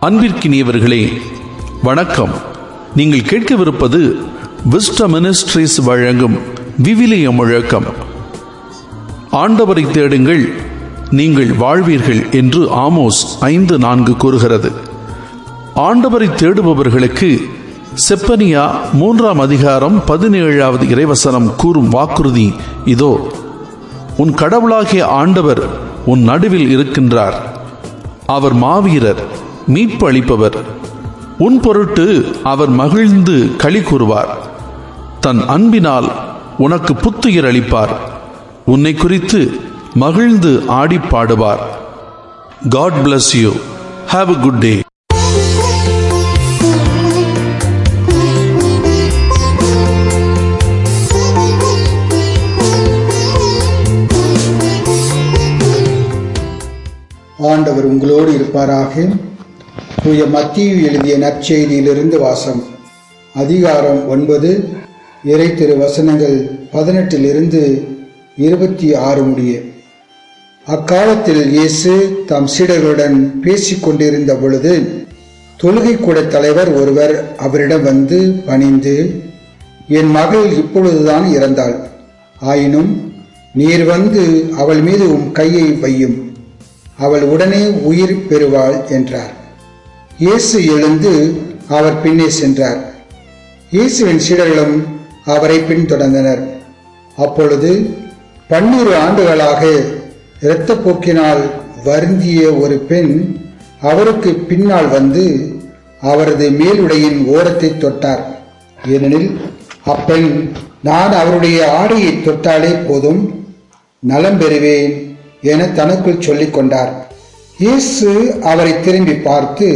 அன்பிற்கினியவர்களே வணக்கம் நீங்கள் கேட்கவிருப்பது விஸ்ட மினிஸ்ட்ரிஸ் வழங்கும் விவிலிய முழக்கம் ஆண்டவரை தேடுங்கள் நீங்கள் வாழ்வீர்கள் என்று ஆமோஸ் ஐந்து நான்கு கூறுகிறது ஆண்டவரை தேடுபவர்களுக்கு செப்பனியா மூன்றாம் அதிகாரம் பதினேழாவது இறைவசனம் கூறும் வாக்குறுதி இதோ உன் கடவுளாகிய ஆண்டவர் உன் நடுவில் இருக்கின்றார் அவர் மாவீரர் மீட்பு அளிப்பவர் உன் பொருட்டு அவர் மகிழ்ந்து களி கூறுவார் தன் அன்பினால் உனக்கு புத்துயிர் அளிப்பார் உன்னை குறித்து மகிழ்ந்து ஆடி பாடுவார் God bless you have a good day ஆண்டவர் உங்களோடு இருப்பாராக தூய மத்தியில் எழுதிய நற்செய்தியிலிருந்து வாசம் அதிகாரம் ஒன்பது இறை திரு வசனங்கள் பதினெட்டிலிருந்து இருபத்தி ஆறு முடிய அக்காலத்தில் இயேசு தம் சீடர்களுடன் பேசிக் கொண்டிருந்த பொழுது தொழுகை கூட தலைவர் ஒருவர் அவரிடம் வந்து பணிந்து என் மகள் இப்பொழுதுதான் இறந்தாள் ஆயினும் நீர் வந்து அவள் மீது உம் கையை வையும் அவள் உடனே உயிர் பெறுவாள் என்றார் இயேசு எழுந்து அவர் பின்னே சென்றார் இயேசுவின் சீடர்களும் அவரை பின்தொடர்ந்தனர் அப்பொழுது பன்னிரு ஆண்டுகளாக இரத்தப்போக்கினால் வருந்திய ஒரு பெண் அவருக்கு பின்னால் வந்து அவரது மேலுடையின் ஓரத்தை தொட்டார் ஏனெனில் அப்பெண் நான் அவருடைய ஆடையை தொட்டாலே போதும் நலம் பெறுவேன் என தனக்குள் சொல்லிக் கொண்டார் இயேசு அவரை திரும்பி பார்த்து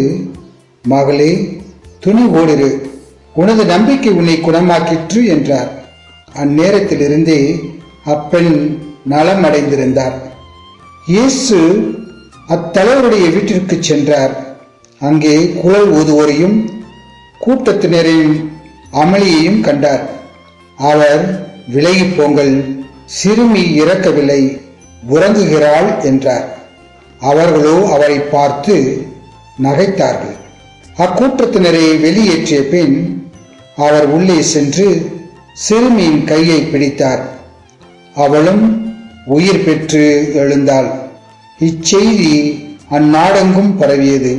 மகளே துணி ஓடிரு உனது நம்பிக்கை உன்னை குணமாக்கிற்று என்றார் அந்நேரத்திலிருந்தே அப்பெண் நலம் அடைந்திருந்தார் இயேசு அத்தலைவருடைய வீட்டிற்கு சென்றார் அங்கே குழல் ஊதுவோரையும் கூட்டத்தினரின் அமளியையும் கண்டார் அவர் விலகி போங்கள் சிறுமி இறக்கவில்லை உறங்குகிறாள் என்றார் அவர்களோ அவரை பார்த்து நகைத்தார்கள் அக்கூட்டத்தினரை வெளியேற்றிய பின் அவர் உள்ளே சென்று சிறுமியின் கையை பிடித்தார் அவளும் உயிர் பெற்று எழுந்தாள் இச்செய்தி அந்நாடெங்கும் பரவியது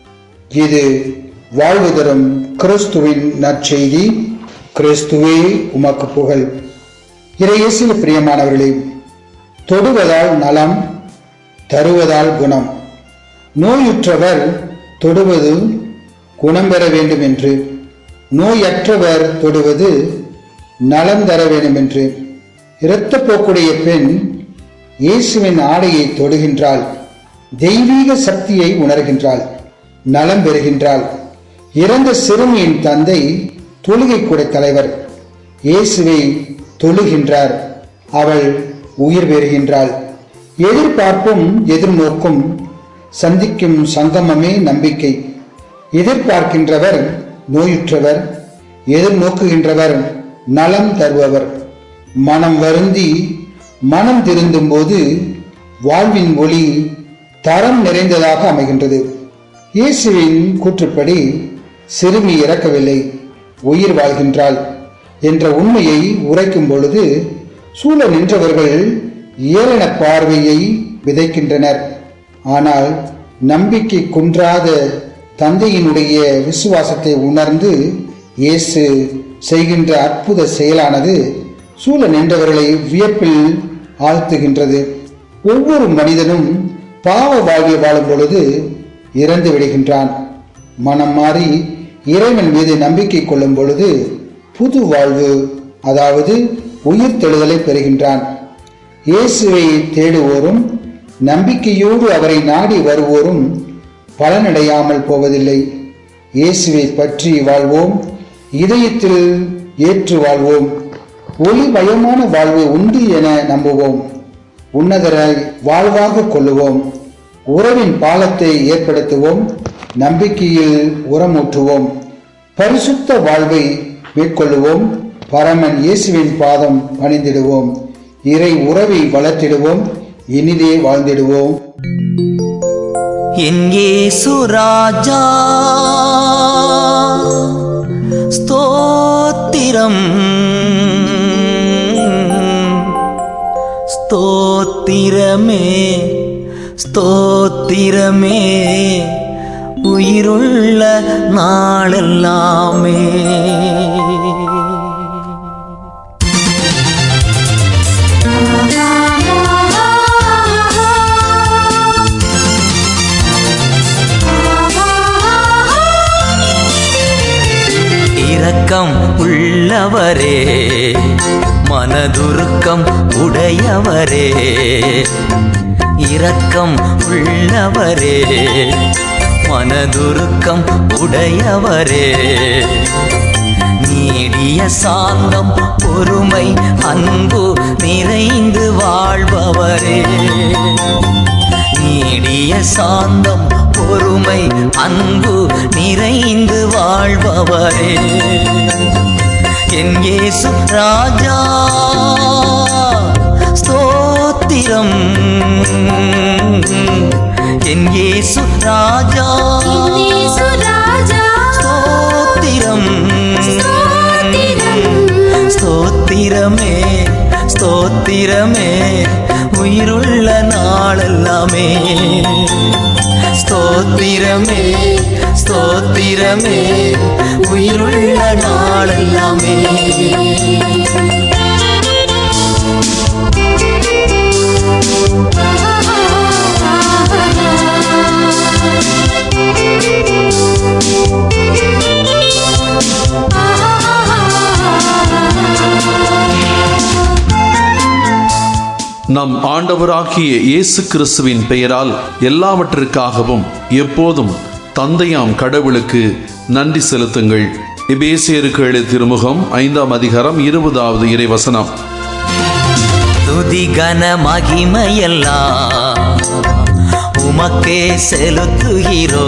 இது வாழ்வு தரும் கிறிஸ்துவின் நற்செய்தி கிறிஸ்துவே உமக்கு புகழ் இறையேசில் பிரியமானவர்களே தொடுவதால் நலம் தருவதால் குணம் நோயுற்றவர் தொடுவது குணம் பெற வேண்டும் என்று நோயற்றவர் தொடுவது நலம் தர வேண்டும் என்று இரத்தப்போக்குடைய பெண் இயேசுவின் ஆடையை தொடுகின்றாள் தெய்வீக சக்தியை உணர்கின்றாள் நலம் பெறுகின்றாள் இறந்த சிறுமியின் தந்தை தொழுகை கூட தலைவர் இயேசுவை தொழுகின்றார் அவள் உயிர் பெறுகின்றாள் எதிர்பார்ப்பும் எதிர்நோக்கும் சந்திக்கும் சங்கமமே நம்பிக்கை எதிர்பார்க்கின்றவர் நோயுற்றவர் எதிர்நோக்குகின்றவர் நலம் தருபவர் மனம் வருந்தி மனம் திருந்தும் போது வாழ்வின் ஒளி தரம் நிறைந்ததாக அமைகின்றது இயேசுவின் கூற்றுப்படி சிறுமி இறக்கவில்லை உயிர் வாழ்கின்றாள் என்ற உண்மையை உரைக்கும் பொழுது சூழ நின்றவர்கள் ஏளன பார்வையை விதைக்கின்றனர் ஆனால் நம்பிக்கை குன்றாத தந்தையினுடைய விசுவாசத்தை உணர்ந்து இயேசு செய்கின்ற அற்புத செயலானது சூழ நின்றவர்களை வியப்பில் ஆழ்த்துகின்றது ஒவ்வொரு மனிதனும் பாவ வாழ்வில் வாழும் பொழுது இறந்து விடுகின்றான் மனம் மாறி இறைவன் மீது நம்பிக்கை கொள்ளும் பொழுது புது வாழ்வு அதாவது உயிர் தெழுதலை பெறுகின்றான் இயேசுவை தேடுவோரும் நம்பிக்கையோடு அவரை நாடி வருவோரும் பலனடையாமல் போவதில்லை இயேசுவை பற்றி வாழ்வோம் இதயத்தில் ஏற்று வாழ்வோம் ஒளிமயமான வாழ்வு உண்டு என நம்புவோம் உன்னதரை வாழ்வாக கொள்ளுவோம் உறவின் பாலத்தை ஏற்படுத்துவோம் நம்பிக்கையில் உரமூற்றுவோம் பரிசுத்த வாழ்வை மேற்கொள்ளுவோம் பரமன் இயேசுவின் பாதம் பணிந்திடுவோம் இறை உறவை வளர்த்திடுவோம் இனிதே வாழ்ந்திடுவோம் என் இயேசு ராஜா ஸ்தோத்திரம் ஸ்தோத்திரமே ஸ்தோத்திரமே உயிருள்ள நாளெல்லாமே இரக்கம் உள்ளவரே மனதுருக்கம் உடையவரே இரக்கம் உள்ளவரே மனதுருக்கம் உடையவரே நீடிய சாந்தம் பொறுமை அன்பு நிறைந்து வாழ்பவரே நீடிய சாந்தம் பொறுமை அன்பு நிறைந்து வாழ்பவரே என் இயேசு ராஜா ஸ்தோத்திரம் என் இயேசு ராஜா இயேசு ராஜா ஸ்தோத்திரம் ஸ்தோத்திரம். ஸ்தோத்திரமே ஸ்தோத்திரமே உயிருள்ள நாளெல்லாமே ஸ்தோத்திரமே ஸ்தோத்திரமே உயிருள்ள நாளெல்லாமே நம் ஆண்டவராகிய இயேசு கிறிஸ்துவின் பெயரால் எல்லாவற்றிற்காகவும் எப்போதும் தந்தையாம் கடவுளுக்கு நன்றி செலுத்துங்கள் எபேசியருக்கு எழுதிய திருமுகம் ஐந்தாம் அதிகாரம் இருபதாவது இறைவசனம் துதி கன மகிமையெல்லாம் உமக்கே செலுத்துகிறோ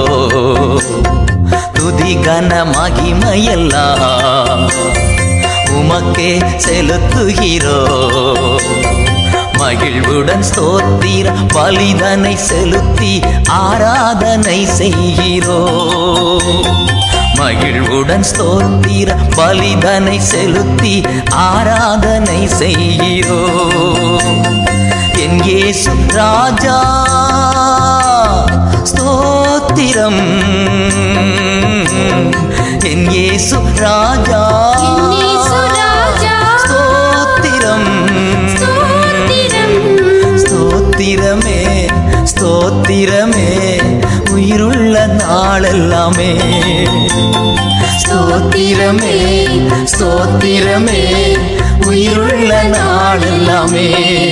துதி கன மகிமையெல்லாம் உமக்கே செலுத்துகிறோ மகிழ்வுடன் ஸ்தோத்திர பலிதனை செலுத்தி ஆராதனை செய்கிறோ மகிழ்வுடன் ஸ்தோத்திர பலிதனை செலுத்தி ஆராதனை செய்கிறோ என் இயேசு ராஜா ஸ்தோத்திரம் என் இயேசு ராஜா இயேசு ராஜா ஸ்தோத்திரம் ஸ்தோத்திரம். ஸ்தோத்திரமே ஸ்தோத்திரமே உயிருள்ள நாளெல்லாமே ஸ்தோத்திரமே ஸ்தோத்திரமே உயிருள்ள நாளெல்லாமே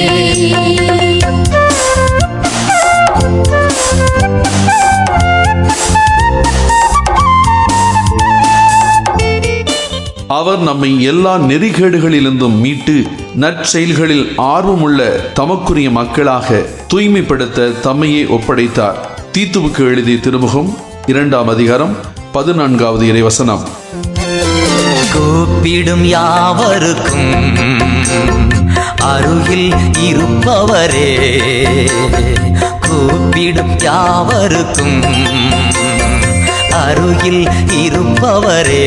அவர் நம்மை எல்லா நெறிகேடுகளிலிருந்தும் மீட்டு நற்செயல்களில் ஆர்வமுள்ள தமக்குரிய மக்களாக தூய்மைப்படுத்த தம்மையே ஒப்படைத்தார் தீத்துவுக்கு எழுதிய திருமுகம் இரண்டாம் அதிகாரம் பதினான்காவது இறைவசனம் கூப்பிடும் யாவருக்கும் அருகில் இருப்பவரே கூப்பிடும் யாவருக்கும் அருகில் இருப்பவரே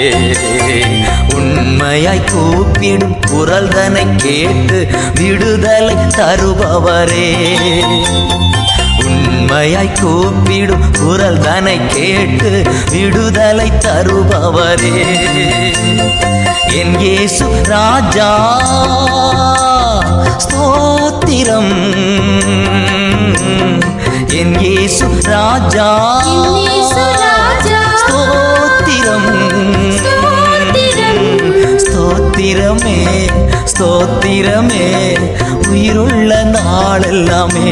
உண்மையாய் கூப்பிடும் குரல் தனை கேட்டு விடுதலை தருபவரே உண்மையாய் கூப்பிடும் குரல் தனை கேட்டு விடுதலை தருபவரே என் இயேசு ராஜா ஸ்தோத்திரம் என் இயேசு ராஜா இயேசு ராஜா ஸ்தோத்திரம் ஸ்தோத்திரம். ஸ்தோத்திரமே ஸ்தோத்திரமே உயிருள்ள நாளெல்லாமே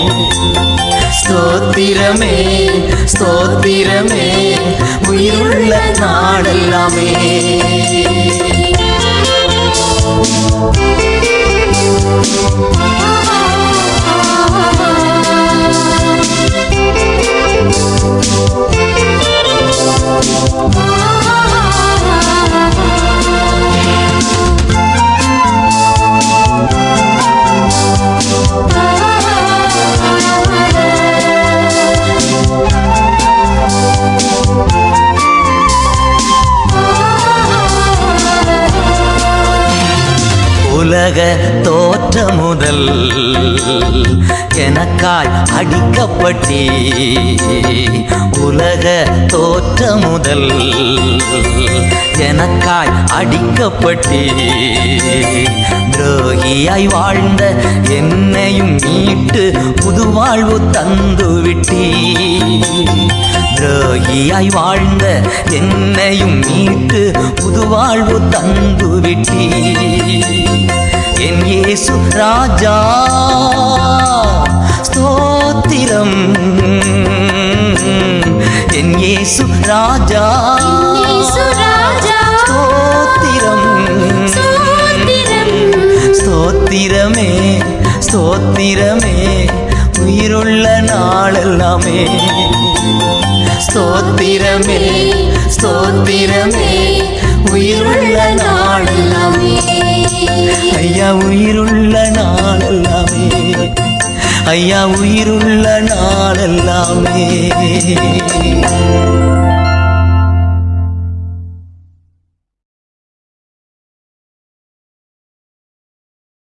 ஸ்தோத்திரமே ஸ்தோத்திரமே உயிருள்ள நாளெல்லாமே உலக தோற்ற முதல் எனக்காய் அடிக்கப்பட்டே உலக தோற்ற முதல் எனக்காய் அடிக்கப்பட்டே துரோகியாய் வாழ்ந்த என்னையும் மீட்டு புது வாழ்வு தந்து விட்டீ துரோகியாய் வாழ்ந்த என்னையும் மீட்டு புது வாழ்வு தந்து விட்டீ என் இயேசு ராஜா ஸ்தோத்திரம் என் இயேசு ராஜா இயேசு ராஜா ஸ்தோத்திரம் ஸ்தோத்திரம் ஸ்தோத்திரமே ஸ்தோத்திரமே உயிருள்ள நாளெல்லாமே ஸ்தோத்திரமே ஸ்தோத்திரமே உயிருள்ள நாளெல்லாமே ஐயா உயிருள்ள நாளெல்லாமே ஐயா உயிருள்ள நாளெல்லாமே